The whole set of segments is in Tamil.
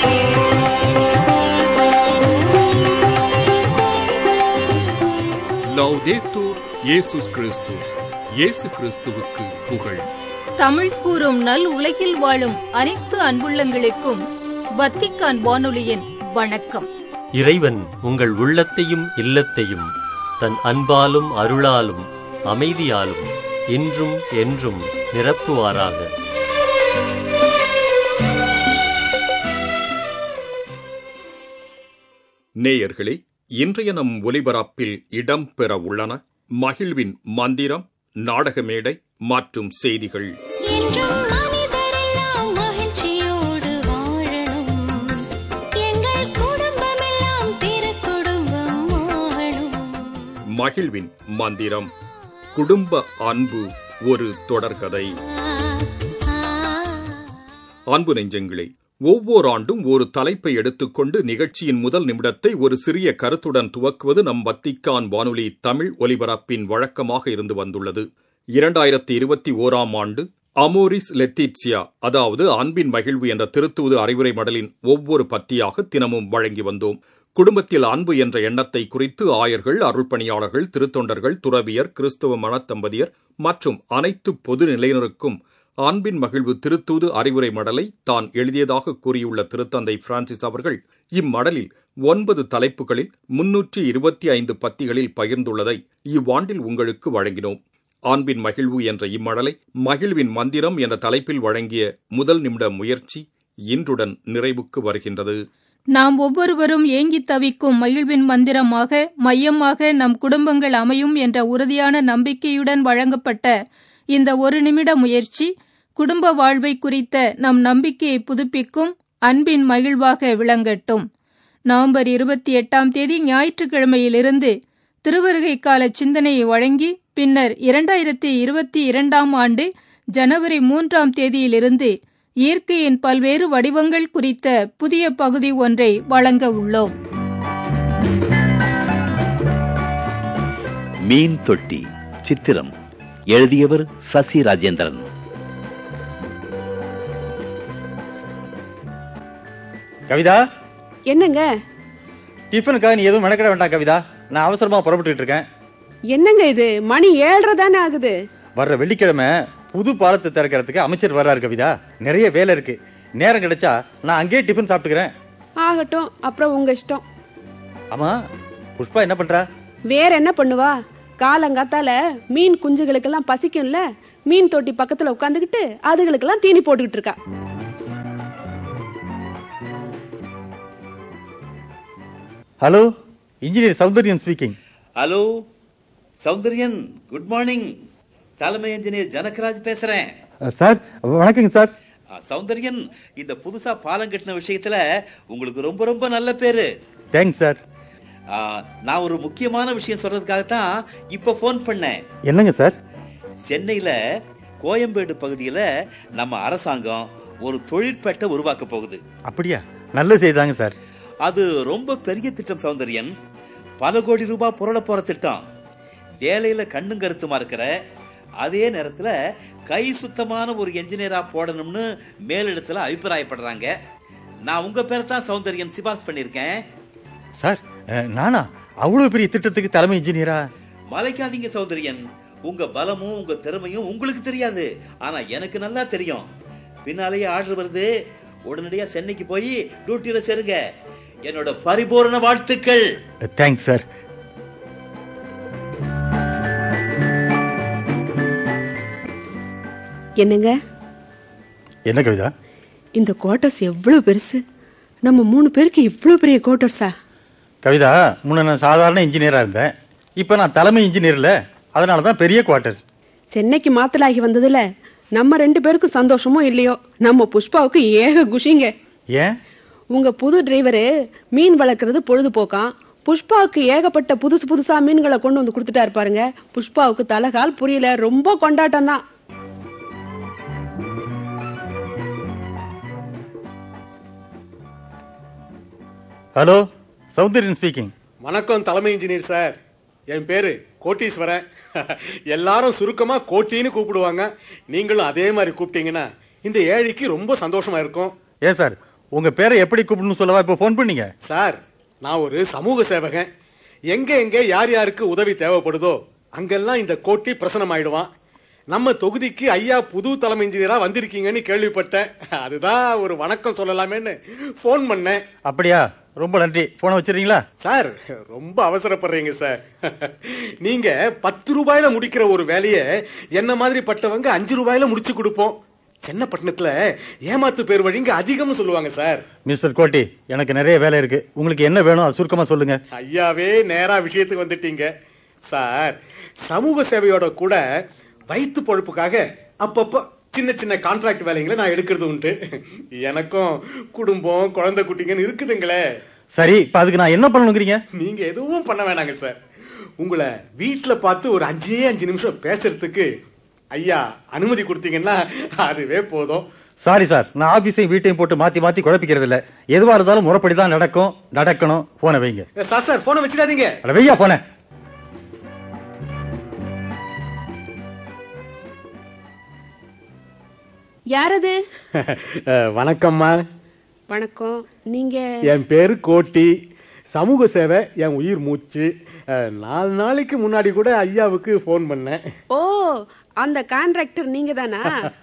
லவ்தேத்தூர் இயேசுஸ் கிறிஸ்துஸ் இயேசு கிறிஸ்துவுக்கு புகழ் தமிழ் கூறும் நல் உலகில் வாழும் அனைத்து அன்புள்ளங்களுக்கும் வத்திக்கான் வானொலியின் வணக்கம் இறைவன் உங்கள் உள்ளத்தையும் இல்லத்தையும் தன் அன்பாலும் அருளாலும் அமைதியாலும் இன்றும் என்றும் நிரப்புவாராக நேயர்களே இன்றைய நம் ஒலிபரப்பில் இடம்பெற உள்ளன மகிழ்வின் மந்திரம் நாடக மேடை மற்றும் செய்திகள் என்றும் மனிதரெல்லாம் மகிழ்ச்சியோடு வாழணும் எங்கள் குடும்பமெல்லாம் திருக்குடும்பம் வாழணும் மகிழ்வின் மந்திரம் குடும்ப அன்பு ஒரு தொடர்கதை அன்பு நெஞ்சங்களே ஒவ்வொரு ஆண்டும் ஒரு தலைப்பை எடுத்துக்கொண்டு நிகழ்ச்சியின் முதல் நிமிடத்தை ஒரு சிறிய கருத்துடன் துவக்குவது நம் வத்திக்கான் வானொலி தமிழ் ஒலிபரப்பின் வழக்கமாக இருந்து வந்துள்ளது இரண்டாயிரத்தி இருபத்தி ஓராம் ஆண்டு அமோரிஸ் லெத்திட்சியா அதாவது அன்பின் மகிழ்வு என்ற திருத்தூது அறிவுரை மடலின் ஒவ்வொரு பத்தியாக தினமும் வழங்கி வந்தோம் குடும்பத்தில் அன்பு என்ற எண்ணத்தை குறித்து ஆயர்கள் அருள்பணியாளர்கள் திருத்தொண்டர்கள் துறவியர் கிறிஸ்தவ மனத்தம்பதியர் மற்றும் அனைத்து பொது நிலையினருக்கும் அன்பின் மகிழ்வு திருத்தூது அறிவுரை மடலை தான் எழுதியதாக கூறியுள்ள திருத்தந்தை பிரான்சிஸ் அவர்கள் இம்மடலில் ஒன்பது தலைப்புகளில் முன்னூற்றி இருபத்தி ஐந்து பத்திகளில் பகிர்ந்துள்ளதை இவ்வாண்டில் உங்களுக்கு வழங்கினோம் அன்பின் மகிழ்வு என்ற இம்மடலை மகிழ்வின் மந்திரம் என்ற தலைப்பில் வழங்கிய முதல் நிமிட முயற்சி இன்றுடன் நிறைவுக்கு வருகின்றது நாம் ஒவ்வொருவரும் ஏங்கித் தவிக்கும் மகிழ்வின் மந்திரமாக மையமாக நம் குடும்பங்கள் அமையும் என்ற உறுதியான நம்பிக்கையுடன் வழங்கப்பட்ட இந்த ஒரு நிமிட முயற்சி குடும்ப வாழ்வை குறித்த நம் நம்பிக்கையை புதுப்பிக்கும் அன்பின் மகிழ்வாக விளங்கட்டும் நவம்பர் இருபத்தி எட்டாம் தேதி ஞாயிற்றுக்கிழமையிலிருந்து திருவருகை கால சிந்தனையை வழங்கி பின்னர் இரண்டாயிரத்தி இருபத்தி இரண்டாம் ஆண்டு ஜனவரி மூன்றாம் தேதியிலிருந்து இயற்கையின் பல்வேறு வடிவங்கள் குறித்த புதிய பகுதி ஒன்றை வழங்க உள்ளோம் மீன் தொட்டி சித்திரம் எழுதியவர் சசி ராஜேந்திரன் கவிதா என்னங்க டிஃபனுக்காக நீ எதுவும் மெனக்கிட வேண்டாம் கவிதா நான் அவசரமா புறப்பட்டுட்டு இருக்கேன் என்னங்க இது மணி ஏழரை தானே ஆகுது வர்ற வெள்ளிக்கிழமை புது பாலத்தை திறக்கிறதுக்கு அமைச்சர் வர்றாரு கவிதா நிறைய வேலை இருக்கு நேரம் கிடைச்சா நான் அங்கேயே டிஃபன் சாப்பிட்டுக்கிறேன் ஆகட்டும் அப்புறம் உங்க இஷ்டம் ஆமா புஷ்பா என்ன பண்றா வேற என்ன பண்ணுவா காலங்காத்தால மீன் குஞ்சுகளுக்கெல்லாம் பசிக்கும்ல மீன் தொட்டி பக்கத்துல உட்காந்துக்கிட்டு அதுகளுக்கெல்லாம் தீனி போட்டுக்கிட்டு இருக்கா hello engineer Soundaryan speaking hello Soundaryan good morning தலைமை இன்ஜினியர் ஜனகராஜ் பேசுறேன் சார் வணக்கங்க சார் ஆ, சௌந்தர்யன் இந்த புதுசா பாலம் கட்டின விஷயத்துல உங்களுக்கு ரொம்ப ரொம்ப நல்ல பேரு தேங்க்ஸ் சார் ஆ, நான் ஒரு முக்கியமான விஷயம் சொல்றதுக்காகத்தான் இப்ப போன் பண்ணேன் என்னங்க சார் சென்னையில கோயம்பேடு பகுதியில நம்ம அரசாங்கம் ஒரு தொழிற்பேட்டை உருவாக்க போகுது அப்படியா நல்ல செய்தாங்க சார் அது ரொம்ப பெரிய திட்டம் சௌந்தர்யன் பல கோடி ரூபாய் புரள போற திட்டம் வேலையில கண்ணும் கருத்துமா இருக்கிற அதே நேரத்துல கை சுத்தமான ஒரு என்ஜினியரா போடணும்னு மேலிடத்துல அபிப்பிராயப்படுறாங்க நான் உங்க பேரை தான் சௌந்தர்யன் சிபாஸ் பண்ணிருக்கேன் சார் அஹ், நானா அவ்வளவு பெரிய திட்டத்துக்கு தலைமை இன்ஜினியரா மலைக்காதீங்க சௌந்தர்யன் உங்க பலமும் உங்க திறமையும் உங்களுக்கு தெரியாது ஆனா எனக்கு நல்லா தெரியும் பின்னாலேயே ஆர்டர் வருது உடனடியா சென்னைக்கு போய் டியூட்டியில சேருங்க என்னோட பரிபூரண வாழ்த்துக்கள் தேங்க்ஸ் சார் என்னங்க என்ன கவிதா இந்த குவார்டர்ஸ் எவ்வளவு பெருசு நம்ம மூணு பேருக்கு இவ்வளவு பெரிய குவார்டர்ஸா கவிதா முன்ன நான் சாதாரண இன்ஜினியரா இருந்தேன் இப்ப நான் தலைமை இன்ஜினியர்ல அதனாலதான் பெரிய குவார்டர்ஸ் சென்னைக்கு மாத்தலாகி வந்ததுல நம்ம ரெண்டு பேருக்கும் சந்தோஷமோ இல்லையோ நம்ம புஷ்பாவுக்கு ஏக குஷிங்க ஏன் உங்க புது டிரைவரு மீன் வளர்க்கறது பொழுதுபோக்காம் புஷ்பாவுக்கு ஏகப்பட்ட புதுசு புதுசா மீன்களை கொண்டு வந்து கொடுத்துட்டாரு பாருங்க புஷ்பாவுக்கு தலகால் புரியல ரொம்ப கொண்டாட்டம் தான் ஹலோ சௌந்தர்யன் ஸ்பீக்கிங் வணக்கம் தலைமை இன்ஜினியர் சார் என் பேரு கோட்டீஸ்வரன் எல்லாரும் சுருக்கமா கோட்டின்னு கூப்பிடுவாங்க நீங்களும் அதே மாதிரி கூப்பிட்டீங்கன்னா இந்த ஏழைக்கு ரொம்ப சந்தோஷமா இருக்கும் ஏன் சார் உங்க பேரை எப்படி கூப்பிடணும் சொல்லவா இப்ப போன் பண்ணீங்க சார் நான் ஒரு சமூக சேவகன் எங்க எங்க யார் யாருக்கு உதவி தேவைப்படுதோ அங்கெல்லாம் இந்த கோட்டி பிரசனம் ஆயிடுவான் நம்ம தொகுதிக்கு ஐயா புது தலைமை இன்ஜினியரா வந்திருக்கீங்கன்னு கேள்விப்பட்டேன் அதுதான் ஒரு வணக்கம் சொல்லலாமேன்னு போன் பண்ணேன் அப்படியா ரொம்ப நன்றி போனை வச்சிருக்கீங்களா சார் ரொம்ப அவசரப்படுறீங்க சார் நீங்க பத்து ரூபாயில முடிக்கிற ஒரு வேலைய என்ன மாதிரி பட்டவங்க அஞ்சு ரூபாயில முடிச்சு கொடுப்போம் சென்னப்பட்டினத்துல ஏமாத்து பேர் வழிங்க அதிகம்னு சொல்லுவாங்க சார் மிஸ்டர் கோட்டி எனக்கு நிறைய வேலை இருக்கு உங்களுக்கு என்ன வேணும் அது சுருக்கமா சொல்லுங்க ஐயாவே நேரா விஷயத்துக்கு வந்துட்டீங்க சார் சமூக சேவையோட கூட வயிற்று பொழப்புக்காக அப்பப்போ சின்ன சின்ன கான்ட்ராக்ட் வேலைங்களை நான் எடுக்கிறது உண்டு எனக்கும் குடும்பம் குழந்தை குட்டிங்கன்னு இருக்குதுங்களே சரி இப்ப அதுக்கு நான் என்ன பண்ணணுங்கிறீங்க நீங்க எதுவும் பண்ண வேணாங்க சார் உங்களை வீட்ல பார்த்து ஒரு அஞ்சே அஞ்சு நிமிஷம் பேசுறதுக்கு ஐயா அனுமதி கொடுத்தீங்கன்னா அதுவே போதும் சாரி சார் நான் ஆபீஸையும் வீட்டையும் போட்டு மாத்தி மாத்தி குழப்பிக்கிறது இல்ல எதுவா இருந்தாலும் முறைப்படி தான் நடக்கும் நடக்கணும் போன வைங்க சார் சார் போனை வச்சிடாதீங்க அட வையா போன யாரது வணக்கம்மா வணக்கம் நீங்க என் பேரு கோட்டி சமூக சேவை என் உயிர் மூச்சு அஹ், நாலு நாளைக்கு முன்னாடி கூட ஐயாவுக்கு போன் பண்ணேன் ஓ அந்த கான்ட்ராக்டர் நீங்க தானா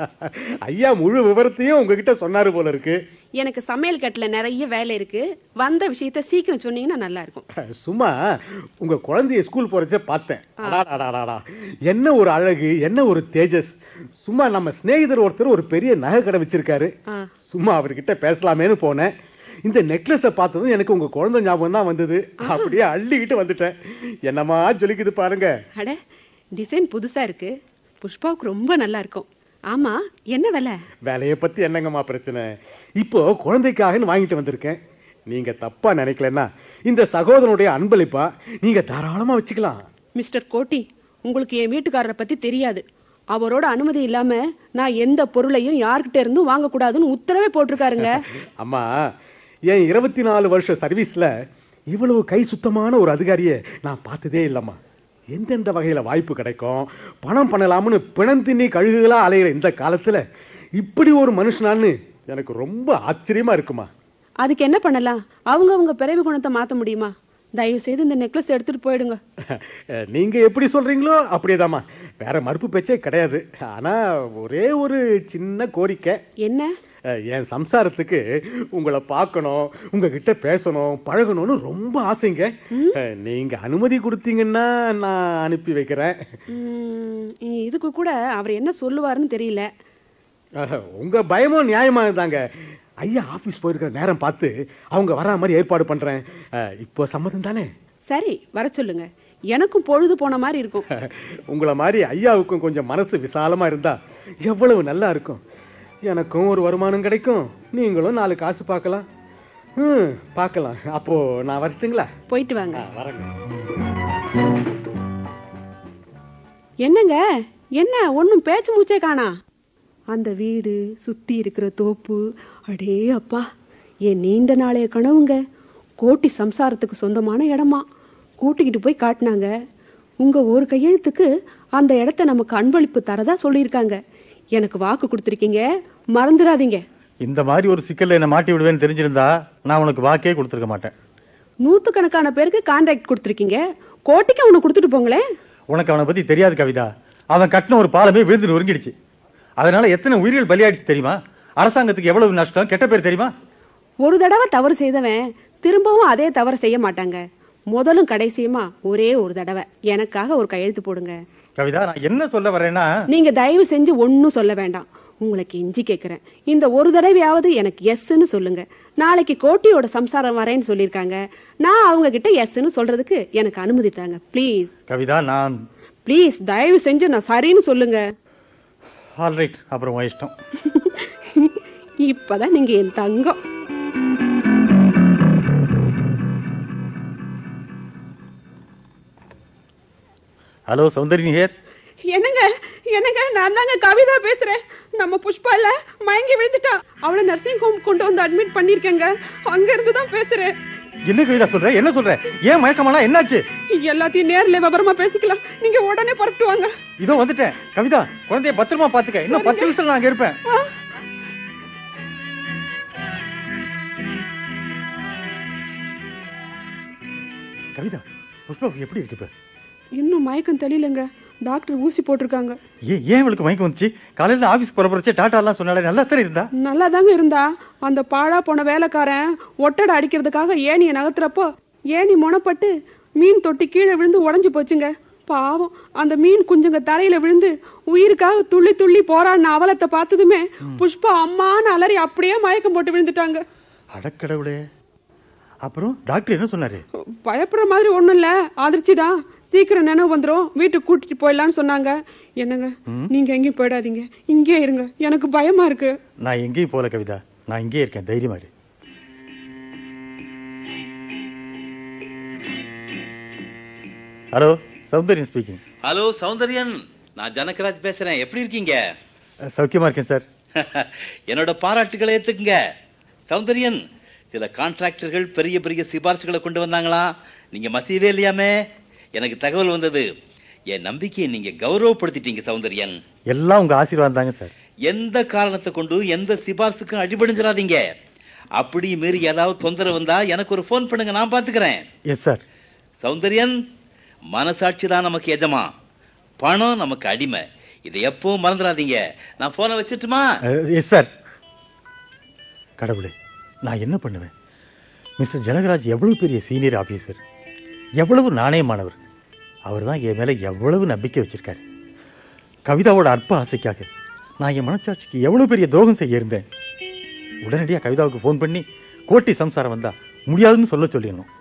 ஐயா முழு விவரத்தையும் உங்ககிட்ட சொன்னாரு போல இருக்கு எனக்கு சமையல் கட்டுல நிறைய வேலை இருக்கு வந்த விஷயத்த சீக்கிரம் சொன்னீங்கன்னா நல்லா இருக்கும் சும்மா உங்க குழந்தைய ஸ்கூல் போறச்ச பார்த்தேன் அடாடாடாடா. என்ன ஒரு அழகு என்ன ஒரு தேஜஸ் சும்மா நம்ம சிநேகிதர் ஒருத்தர் ஒரு பெரிய நகை கடை வச்சிருக்காரு ஆ. சும்மா அவர்கிட்ட பேசலாமேன்னு போனேன் இந்த நெக்லஸ பார்த்ததும் எனக்கு உங்க குழந்தை ஞாபகம் தான் வந்தது அப்படியே அள்ளிக்கிட்டு வந்துட்டேன் என்னமா ஜொலிக்குது பாருங்க அட டிசைன் புதுசா இருக்கு புஷ்பாவுக்கு ரொம்ப நல்லா இருக்கும் ஆமா என்ன விலை வேலைய பத்தி என்னங்கம்மா பிரச்சனை இப்போ குழந்தைக்காகன்னு வாங்கிட்டு வந்திருக்கேன் நீங்க தப்பா நினைக்கலன்னா இந்த சகோதரனுடைய அன்பளிப்பா நீங்க தாராளமா வச்சுக்கலாம் மிஸ்டர் கோட்டி உங்களுக்கு என் வீட்டுக்காரரை பத்தி தெரியாது அவரோட அனுமதி இல்லாம நான் எந்த பொருளையும் யார்கிட்ட இருந்தும் வாங்க கூடாதுன்னு உத்தரவே போட்டிருக்காருங்க அம்மா என் இருபத்தி நாலு வருஷ சர்வீஸ்ல இவ்வளவு கை சுத்தமான ஒரு அதிகாரியை நான் பார்த்ததே இல்லம்மா எந்தெந்த வகையில வாய்ப்பு கிடைக்கும் பணம் பண்ணலாம்னு பிணம் தின்னி கழுகுகளா அலையிற இந்த காலத்துல இப்படி ஒரு மனுஷனான்னு எனக்கு ரொம்ப ஆச்சரியமா இருக்குமா அதுக்கு என்ன பண்ணலாம் அவங்க அவங்க பிறவி குணத்தை மாத்த முடியுமா தயவு செய்து இந்த நெக்லஸ் எடுத்துட்டு போயிடுங்க நீங்க எப்படி சொல்றீங்களோ அப்படியேதாம்மா வேற மறுப்பு பேச்சே கிடையாது ஆனா ஒரே ஒரு சின்ன கோரிக்கை என்ன அஹ், என் சம்சாரத்துக்கு உங்களை பார்க்கணும் உங்ககிட்ட பேசணும் பழகணும்னு ரொம்ப ஆசைங்க அஹ், நீங்க அனுமதி கொடுத்தீங்கன்னா நான் அனுப்பி வைக்கிறேன் உம், இதுக்கு கூட அவர் என்ன சொல்லுவாருன்னு தெரியல அஹ், உங்க பயமும் நியாயமானதாங்க ஐயா ஆபீஸ் போயிருக்கிற நேரம் பார்த்து அவங்க வரா மாதிரி ஏற்பாடு பண்றேன் அஹ், இப்போ சம்மதம் தானே சரி வர சொல்லுங்க எனக்கும் பொழுது போன மாதிரி இருக்கும் உங்களை மாதிரி ஐயாவுக்கும் கொஞ்சம் மனசு விசாலமா இருந்தா எவ்வளவு நல்லா இருக்கும் எனக்கும் ஒரு வருமானம் கிடைக்கும் நீங்களும் நாலு காசு பார்க்கலாம் ம் பார்க்கலாம் அப்போ நான் வரட்டுங்களா போயிட்டு வாங்க வரேங்க என்னங்க என்ன ஒன்னும் பேச்சு மூச்சே காணா அந்த வீடு சுத்தி இருக்கிற தோப்பு அடே அப்பா என் நீண்ட நாளைய கனவுங்க கோட்டி சம்சாரத்துக்கு சொந்தமான இடமா கூட்டிக்கிட்டு போய் காட்டினாங்க உங்க ஒரு கையெழுத்துக்கு அந்த இடத்த நமக்கு அன்பளிப்பு தரதா சொல்லியிருக்காங்க எனக்கு வாக்கு கொடுத்துருக்கீங்க மறந்துடாதீங்க இந்த மாதிரி ஒரு சிக்கல்ல என்ன மாட்டி விடுவேன்னு தெரிஞ்சிருந்தா நான் உனக்கு வாக்கே கொடுத்துருக்க மாட்டேன் நூத்துக்கணக்கான பேருக்கு கான்ட்ராக்ட் கொடுத்துருக்கீங்க கோட்டிக்கு அவனை கொடுத்துட்டு போங்களேன் உனக்கு அவனை பத்தி தெரியாது கவிதா அவன் கட்டின ஒரு பாலமே விழுந்து நொறுங்கிடுச்சு அதனால எத்தனை உயிர்கள் பலியாயிடுச்சு தெரியுமா அரசாங்கத்துக்கு எவ்வளவு நஷ்டம் கெட்ட பேர் தெரியுமா ஒரு தடவை தவறு செய்தவன் திரும்பவும் அதே தவறு செய்ய மாட்டாங்க முதலும் கடைசியுமா ஒரே ஒரு தடவை எனக்காக ஒரு கையெழுத்து போடுங்க கவிதா நான் என்ன சொல்ல வரேன்னா நீங்க தயவு செஞ்சு ஒன்னும் சொல்ல வேண்டாம் உங்களுக்கு எஞ்சி கேக்குறேன் இந்த ஒரு தடவையாவது எனக்கு எஸ்ன்னு சொல்லுங்க நாளைக்கு கோட்டியோட சம்சாரம் வரேன்னு சொல்லிருக்காங்க நான் அவங்க கிட்ட எஸ்ன்னு சொல்றதுக்கு எனக்கு அனுமதி தாங்க ப்ளீஸ் கவிதா நான் ப்ளீஸ் தயவு செஞ்சு நான் சரின்னு சொல்லுங்க ஆல்ரைட் அப்புறம் உன் இஷ்டம் இப்பதான் நீங்க என் தங்கம் ஹலோ சௌந்தரி ஹேர் என்னங்க என்னங்க நான் தாங்க கவிதா பேசுறேன் நம்ம புஷ்பா இல்ல மயங்கி விழுந்துட்டா அவளை நர்சிங் ஹோம் கொண்டு வந்து அட்மிட் பண்ணிருக்கேங்க அங்க இருந்து தான் பேசுறேன் என்ன கவிதா சொல்ற என்ன சொல்ற ஏன் மயக்கமானா என்னாச்சு எல்லாத்தையும் நேர்ல விவரமா பேசிக்கலாம் நீங்க உடனே புறப்பட்டு வாங்க இதோ வந்துட்டேன் கவிதா குழந்தைய பத்திரமா பாத்துக்க இன்னும் பத்து நிமிஷம் நான் அங்க இருப்பேன் கவிதா புஷ்பாவுக்கு எப்படி இருக்கு இப்ப இன்னும் மயக்கம் தெரியலங்க டாக்டர் ஊசி போட்டிருக்காங்க ஏன் ஏன் இவளுக்கு மயக்கம் வந்துச்சு காலையில ஆபீஸ் புறப்புறச்சே டாட்டா எல்லாம் சொன்னாலே நல்லா தானே இருந்தா நல்லா தாங்க இருந்தா அந்த பாழா போன வேலைக்காரன் ஒட்டடை அடிக்கிறதுக்காக ஏணியை நகர்த்துறப்போ ஏணி முனப்பட்டு மீன் தொட்டி கீழே விழுந்து உடைஞ்சு போச்சுங்க பாவம் அந்த மீன் குஞ்சுங்க தரையில விழுந்து உயிருக்காக துள்ளி துள்ளி போராடின அவலத்தை பார்த்ததுமே புஷ்பா அம்மான்னு அலறி அப்படியே மயக்கம் போட்டு விழுந்துட்டாங்க அடக்கடவுளே அப்புறம் டாக்டர் என்ன சொன்னாரு பயப்படுற மாதிரி ஒண்ணும் இல்ல அதிர்ச்சி தான் சீக்கிரம் நினைவு வந்துரும் வீட்டுக்கு கூட்டிட்டு போயிடலாம்னு சொன்னாங்க என்னங்க நீங்க எங்கேயும் போயிடாதீங்க இங்கே இருங்க எனக்கு பயமா இருக்கு நான் எங்கேயும் போல கவிதா நான் இங்கே இருக்கேன் தைரியமா இரு hello Soundaryam speaking hello Soundaryan நான் ஜனகராஜ் பேசுறேன் எப்படி இருக்கீங்க சௌக்கியமா இருக்கேன் சார் என்னோட பாராட்டுகளை ஏத்துக்குங்க சௌந்தர்யன் சில கான்ட்ராக்டர்கள் பெரிய பெரிய சிபாரிசுகளை கொண்டு வந்தாங்களா நீங்க மசியவே இல்லையாமே எனக்கு தகவல் வந்தது என் நம்பிக்கையை நீங்க கௌரவப்படுத்திட்டீங்க சௌந்தர்யன் எல்லாம் உங்க ஆசீர்வாதம் தாங்க சார் எந்த காரணத்தை கொண்டு எந்த சிபாரிசுக்கும் அடிபடிஞ்சிடாதீங்க அப்படி மீறி ஏதாவது தொந்தரவு வந்தா எனக்கு ஒரு ஃபோன் பண்ணுங்க நான் பாத்துக்கிறேன் எஸ் சார் சௌந்தர்யன் மனசாட்சி தான் நமக்கு எஜமா பணம் நமக்கு அடிமை இதை எப்பவும் மறந்துடாதீங்க நான் போனை வச்சிட்டுமா எஸ் சார் கடவுளே நான் என்ன பண்ணுவேன் மிஸ்டர் ஜனகராஜ் எவ்வளவு பெரிய சீனியர் ஆபீசர் எவ்வளவு நாணயமானவர் அவர் தான் என் மேல எவ்வளவு நம்பிக்கை வச்சிருக்காரு கவிதாவோட அற்ப ஆசைக்காக நான் என் மனச்சாட்சிக்கு எவ்வளவு பெரிய துரோகம் செய்ய இருந்தேன் உடனடியா கவிதாவுக்கு ஃபோன் பண்ணி கோட்டி சம்சாரம் வந்தா முடியாதுன்னு சொல்ல சொல்லிடணும்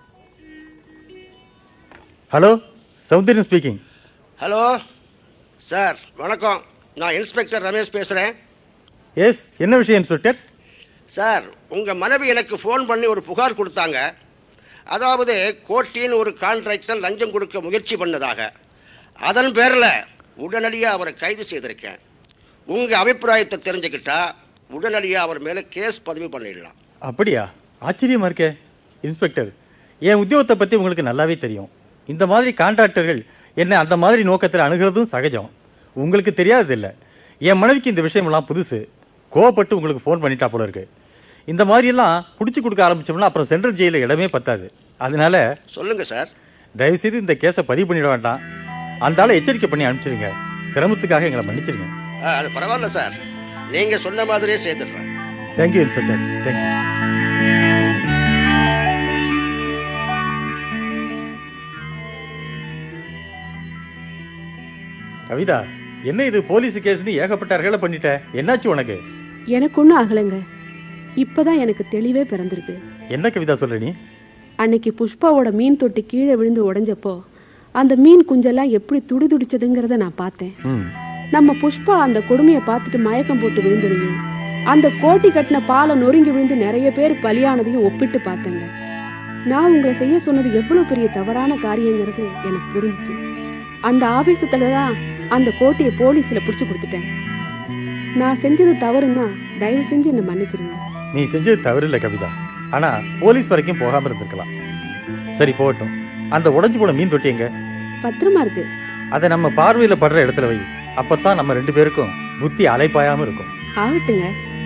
hello Soundaryam speaking hello sir வணக்கம் நான் இன்ஸ்பெக்டர் ரமேஷ் பேசுறேன் எஸ் என்ன விஷயம் இன்ஸ்பெக்டர் சார் உங்க மனைவி எனக்கு ஃபோன் பண்ணி ஒரு புகார் கொடுத்தாங்க அதாவது கோட்டின்னு ஒரு கான்ட்ராக்டர் லஞ்சம் கொடுக்க முயற்சி பண்ணதாக அதன் பேர்ல உடனடியா அவரை கைது செய்திருக்கேன் உங்க அபிப்பிராயத்தை தெரிஞ்சுக்கிட்டா உடனடியா அவர் மேல கேஸ் பதிவு பண்ணிடலாம் அப்படியா ஆச்சரியமா இருக்கே இன்ஸ்பெக்டர் என் உத்தியோகத்தை பத்தி உங்களுக்கு நல்லாவே தெரியும் இந்த மாதிரி கான்ட்ராக்டர்கள் என்ன அந்த மாதிரி நோக்கத்தில் அணுகிறதும் சகஜம் உங்களுக்கு தெரியாதது இல்ல என் மனைவிக்கு இந்த விஷயம் எல்லாம் புதுசு கோவப்பட்டு உங்களுக்கு ஃபோன் பண்ணிட்டா போல இருக்கு இந்த மாதிரி எல்லாம் புடிச்சு கொடுக்க ஆரம்பிச்சோம்னா அப்புறம் சென்ட்ரல் ஜெயில இடமே பத்தாது அதனால சொல்லுங்க சார் தயவு செய்து இந்த கேஸை பதிவு பண்ணிட வேண்டாம் அந்த ஆளை எச்சரிக்கை பண்ணி அனுப்பிச்சிருங்க சிரமத்துக்காக எங்களை மன்னிச்சிருங்க ஆ, அது பரவாயில்ல சார் நீங்க சொன்ன மாதிரியே செய்துடுறேன் தேங்க்யூ இன்ஸ்பெக்டர் தேங்க்யூ கவிதா என்ன இது போலீஸ் கேஸ்னு ஏகப்பட்ட அர்களை பண்ணிட்ட என்னாச்சு உனக்கு எனக்கு ஒண்ணும் ஆகலைங்க இப்பதான் எனக்கு தெளிவே பிறந்திருக்கு என்ன கவிதா சொல்ற நீ அன்னைக்கு புஷ்பாவோட மீன் தொட்டி கீழே விழுந்து உடைஞ்சப்போ அந்த மீன் குஞ்செல்லாம் எப்படி துடிதுடிச்சதுங்கிறத நான் பார்த்தேன் ம் நம்ம புஷ்பா அந்த கொடுமையை பார்த்துட்டு மயக்கம் போட்டு விழுந்ததையும் அந்த கோட்டி கட்டின பாலை நொறுங்கி விழுந்து நிறைய பேர் பலியானதையும் ஒப்பிட்டு பார்த்தேங்க நான் உங்களை செய்ய சொன்னது எவ்வளவு பெரிய தவறான காரியங்கிறது எனக்கு புரிஞ்சுச்சு அந்த ஆவேசத்துல தான் அந்த கோட்டையை போலீஸ்ல புடிச்சு கொடுத்துட்டேன் நான் செஞ்சது தவறுன்னா தயவு செஞ்சு என்ன மன்னிச்சிருங்க நீ செஞ்சது தவறு இல்ல கவிதா ஆனா போலீஸ் வரைக்கும் போகாம இருந்திருக்கலாம் சரி போகட்டும் அந்த உடைஞ்சு போன மீன் தொட்டி எங்க பத்திரமா இருக்கு அதை நம்ம பார்வையில படுற இடத்துல வை அப்பதான் நம்ம ரெண்டு பேருக்கும் புத்தி அலைப்பாயாம இருக்கும் ஆகட்டுங்க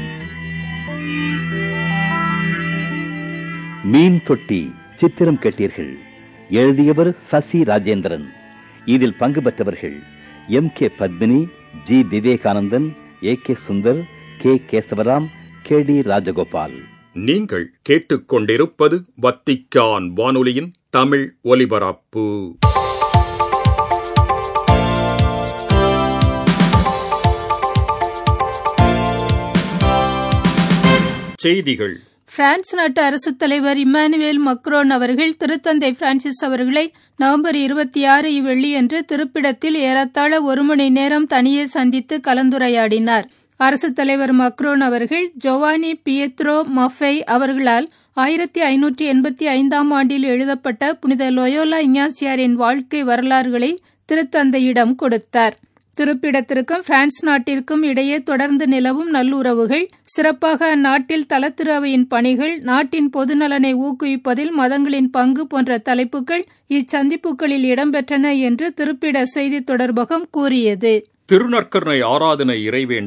மீன் தொட்டி சித்திரம் கேட்டீர்கள் எழுதியவர் சசி ராஜேந்திரன் இதில் பங்கு பெற்றவர்கள் M K Padmini G Vivekanandan A K Sundar K Kesavaram K T Rajagopal நீங்கள் கேட்டுக்கொண்டிருப்பது வத்திக்கான் வானொலியின் தமிழ் ஒலிபரப்பு செய்திகள் பிரான்ஸ் நாட்டு அரசுத் தலைவர் இம்மானுவேல் மக்ரோன் அவர்கள் திருத்தந்தை பிரான்சிஸ் அவர்களை நவம்பர் இருபத்தி ஆறு இவ்வெள்ளியன்று திருப்பிடத்தில் ஏறத்தாழ ஒரு மணி நேரம் தனியே சந்தித்து கலந்துரையாடினார் அரசுத் தலைவர் மக்ரோன் அவர்கள் ஜோவானி பியத்ரோ மஃபை அவர்களால் ஆயிரத்தி ஐநூற்றி எண்பத்தி ஐந்தாம் ஆண்டில் எழுதப்பட்ட புனித லொயோலா இஞ்ஞாசியாரின் வாழ்க்கை வரலாறுகளை திருத்தந்தையிடம் கொடுத்தார் திருப்பிடத்திற்கும் பிரான்ஸ் நாட்டிற்கும் இடையே தொடர்ந்து நிலவும் நல்லுறவுகள் சிறப்பாக அந்நாட்டில் தலத்திரு அவையின் பணிகள் நாட்டின் பொதுநலனை ஊக்குவிப்பதில் மதங்களின் பங்கு போன்ற தலைப்புகள் இச்சந்திப்புகளில் இடம்பெற்றன என்று திருப்பிட செய்தி தொடர்பகம் கூறியது திருநற்கருணை ஆராதனை இறைவேண்டல்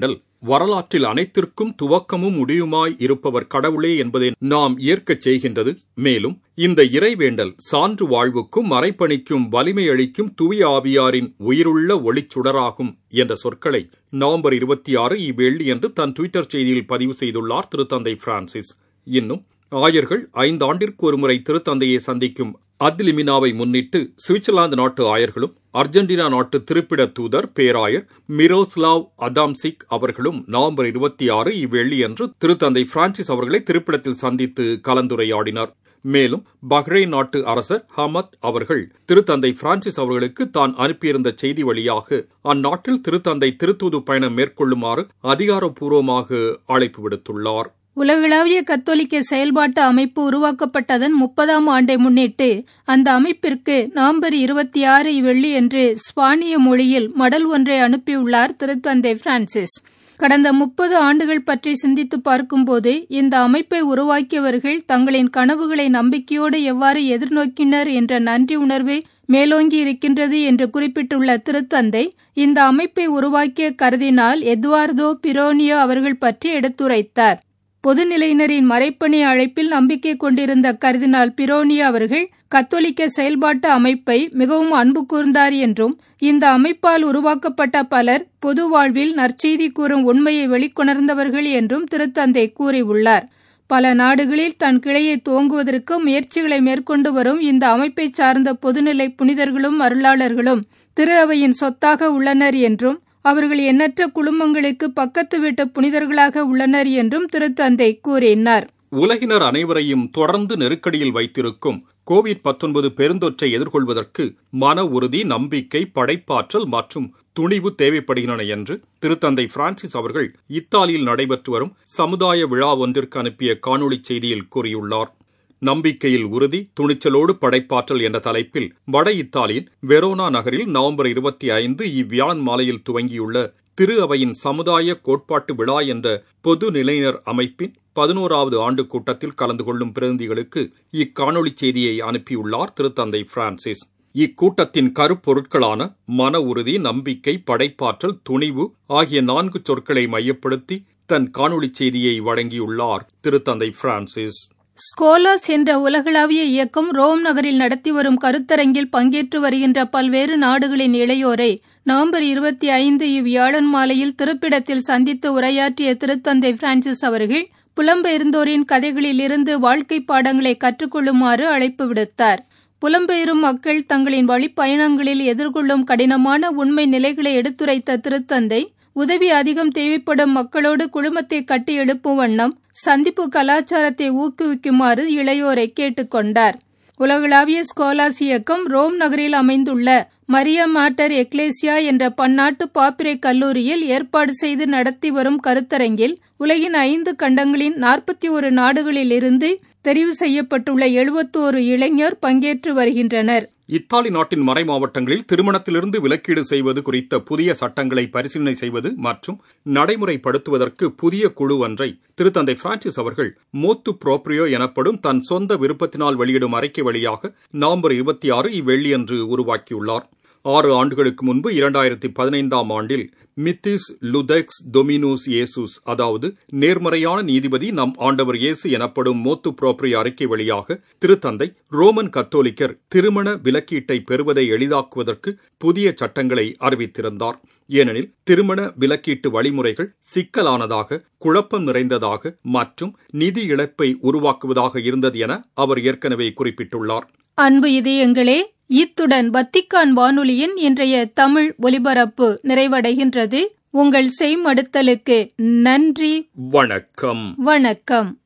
வரலாற்றில் அனைத்திற்கும் துவக்கமும் முடியுமாய் இருப்பவர் கடவுளே என்பதை நாம் ஏற்கச் செய்கின்றது மேலும் இந்த இறைவேண்டல் சான்று வாழ்வுக்கும் மறைப்பணிக்கும் வலிமை அளிக்கும் தூய ஆவியாரின் உயிருள்ள ஒளிச்சுடராகும் என்ற சொற்களை நவம்பர் இருபத்தி ஆறு இவ்வெள்ளி என்று தன் டுவிட்டர் செய்தியில் பதிவு செய்துள்ளார் திருத்தந்தை பிரான்சிஸ் இன்னும் ஆயர்கள் ஐந்தாண்டிற்கு ஒருமுறை திருத்தந்தையை சந்திக்கும் அத்லிமினாவை முன்னிட்டு சுவிட்சர்லாந்து நாட்டு ஆயர்களும் அர்ஜென்டினா நாட்டு திருப்பிட தூதர் பேராயர் மிரோஸ்லாவ் அதாம்சிக் அவர்களும் நவம்பர் இருபத்தி ஆறு இவ்வெள்ளி அன்று திருத்தந்தை பிரான்சிஸ் அவர்களை திருப்பிடத்தில் சந்தித்து கலந்துரையாடினார் மேலும் பஹ்ரைன் நாட்டு அரசர் ஹமத் அவர்கள் திருத்தந்தை பிரான்சிஸ் அவர்களுக்கு தான் அனுப்பியிருந்த செய்தி வழியாக அந்நாட்டில் திருத்தந்தை திருத்தூது பயணம் மேற்கொள்ளுமாறு அதிகாரப்பூர்வமாக அழைப்பு விடுத்துள்ளார் உலகளாவிய கத்தோலிக்க செயல்பாட்டு அமைப்பு உருவாக்கப்பட்டதன் முப்பதாம் ஆண்டை முன்னிட்டு அந்த அமைப்பிற்கு நவம்பர் இருபத்தி ஆறு வெள்ளி என்று ஸ்பானிய மொழியில் மடல் ஒன்றை அனுப்பியுள்ளார் திருத்தந்தை பிரான்சிஸ் கடந்த முப்பது ஆண்டுகள் பற்றி சிந்தித்து பார்க்கும்போது இந்த அமைப்பை உருவாக்கியவர்கள் தங்களின் கனவுகளை நம்பிக்கையோடு எவ்வாறு எதிர்நோக்கினர் என்ற நன்றி உணர்வு மேலோங்கி இருக்கின்றது என்று குறிப்பிட்டுள்ள திருத்தந்தை இந்த அமைப்பை உருவாக்கிய கருதினால் எதுவார்தோ பிரோனியோ அவர்கள் பற்றி எடுத்துரைத்தார் பொதுநிலையினரின் மறைப்பணி அழைப்பில் நம்பிக்கை கொண்டிருந்த கர்தினால் பிரோனியா அவர்கள் கத்தோலிக்க செயல்பாட்டு அமைப்பை மிகவும் அன்பு கூர்ந்தார் என்றும் இந்த அமைப்பால் உருவாக்கப்பட்ட பலர் பொது வாழ்வில் நற்செய்தி கூறும் உண்மையை வெளிக்கொணர்ந்தவர்கள் என்றும் திருத்தந்தை கூறியுள்ளார் பல நாடுகளில் தன் கிளையை துவங்குவதற்கு முயற்சிகளை மேற்கொண்டு வரும் இந்த அமைப்பை சார்ந்த பொதுநிலை புனிதர்களும் அருளாளர்களும் திரு அவையின் சொத்தாக உள்ளனர் என்றும் அவர்கள் எண்ணற்ற குடும்பங்களுக்கு பக்கத்து வீட்டு புனிதர்களாக உள்ளனர் என்றும் திருத்தந்தை கூறினார் உலகினர் அனைவரையும் தொடர்ந்து நெருக்கடியில் வைத்திருக்கும் கோவிட் பத்தொன்பது பெருந்தொற்றை எதிர்கொள்வதற்கு மன உறுதி நம்பிக்கை படைப்பாற்றல் மற்றும் துணிவு தேவைப்படுகின்றன என்று திருத்தந்தை பிரான்சிஸ் அவர்கள் இத்தாலியில் நடைபெற்று வரும் சமுதாய விழா ஒன்றிற்கு அனுப்பிய காணொலி செய்தியில் கூறியுள்ளார் நம்பிக்கையில் உறுதி துணிச்சலோடு படைப்பாற்றல் என்ற தலைப்பில் வட இத்தாலியின் வெரோனா நகரில் நவம்பர் இருபத்தி ஐந்து இவ்வியாழன் மாலையில் துவங்கியுள்ள திரு அவையின் சமுதாய கோட்பாட்டு விழா என்ற பொது நிலையினர் அமைப்பின் பதினோராவது ஆண்டு கூட்டத்தில் கலந்து கொள்ளும் பிரதிநிதிகளுக்கு இக்காணொலி செய்தியை அனுப்பியுள்ளார் திருத்தந்தை பிரான்சிஸ் இக்கூட்டத்தின் கருப்பொருட்களான மன உறுதி நம்பிக்கை படைப்பாற்றல் துணிவு ஆகிய நான்கு சொற்களை மையப்படுத்தி தன் காணொலி செய்தியை வழங்கியுள்ளார் திருத்தந்தை பிரான்சிஸ் ஸ்கோலாஸ் என்ற உலகளாவிய இயக்கம் ரோம் நகரில் நடத்தி வரும் கருத்தரங்கில் பங்கேற்று வருகின்ற பல்வேறு நாடுகளின் இளையோரை நவம்பர் இருபத்தி ஐந்து இவ்வியாழன் மாலையில் திருப்பிடத்தில் சந்தித்து உரையாற்றிய திருத்தந்தை பிரான்சிஸ் அவர்கள் புலம்பெயர்ந்தோரின் கதைகளில் இருந்து வாழ்க்கை பாடங்களை கற்றுக்கொள்ளுமாறு அழைப்பு விடுத்தார் புலம்பெயரும் மக்கள் தங்களின் வழிப்பயணங்களில் எதிர்கொள்ளும் கடினமான உண்மை நிலைகளை எடுத்துரைத்த திருத்தந்தை உதவி அதிகம் தேவைப்படும் மக்களோடு குழுமத்தை கட்டி எழுப்பும் வண்ணம் சந்திப்பு கலாச்சாரத்தை ஊக்குவிக்குமாறு இளையோரை கேட்டுக்கொண்டார் உலகளாவிய ஸ்கோலாஸ் இயக்கம் ரோம் நகரில் அமைந்துள்ள மரிய மாட்டர் எக்லேசியா என்ற பன்னாட்டு பாப்பிரை கல்லூரியில் ஏற்பாடு செய்து நடத்தி வரும் கருத்தரங்கில் உலகின் ஐந்து கண்டங்களின் நாற்பத்தி ஒரு நாடுகளில் இருந்து தெரிவு செய்யப்பட்டுள்ள எழுபத்தோரு இளைஞர் பங்கேற்று வருகின்றனர் இத்தாலி நாட்டின் மறை மாவட்டங்களில் திருமணத்திலிருந்து விலக்கீடு செய்வது குறித்த புதிய சட்டங்களை பரிசீலனை செய்வது மற்றும் நடைமுறைப்படுத்துவதற்கு புதிய குழு ஒன்றை திருத்தந்தை பிரான்சிஸ் அவர்கள் மோத்து புரோப்ரியோ எனப்படும் தன் சொந்த விருப்பத்தினால் வெளியிடும் அறிக்கை வழியாக நவம்பர் இருபத்தி ஆறு இவ்வெள்ளியன்று உருவாக்கியுள்ளார் ஆறு ஆண்டுகளுக்கு முன்பு இரண்டாயிரத்தி பதினைந்தாம் ஆண்டில் மித்திஸ் லுதெக்ஸ் டொமினூஸ் இயேசுஸ் அதாவது நேர்மறையான நீதிபதி நம் ஆண்டவர் இயேசு எனப்படும் மோத்து புரோப்ரிய அறிக்கை வழியாக திருத்தந்தை ரோமன் கத்தோலிக்கர் திருமண விலக்கீட்டை பெறுவதை எளிதாக்குவதற்கு புதிய சட்டங்களை அறிவித்திருந்தார் ஏனெனில் திருமண விலக்கீட்டு வழிமுறைகள் சிக்கலானதாக குழப்பம் நிறைந்ததாக மற்றும் நிதி இழப்பை உருவாக்குவதாக இருந்தது என அவர் ஏற்கனவே குறிப்பிட்டுள்ளார் அன்பு இதயங்களே இத்துடன் வத்திக்கான் வானொலியின் இன்றைய தமிழ் ஒலிபரப்பு நிறைவடைகின்றது உங்கள் செய்மடுத்தலுக்கு நன்றி வணக்கம் வணக்கம்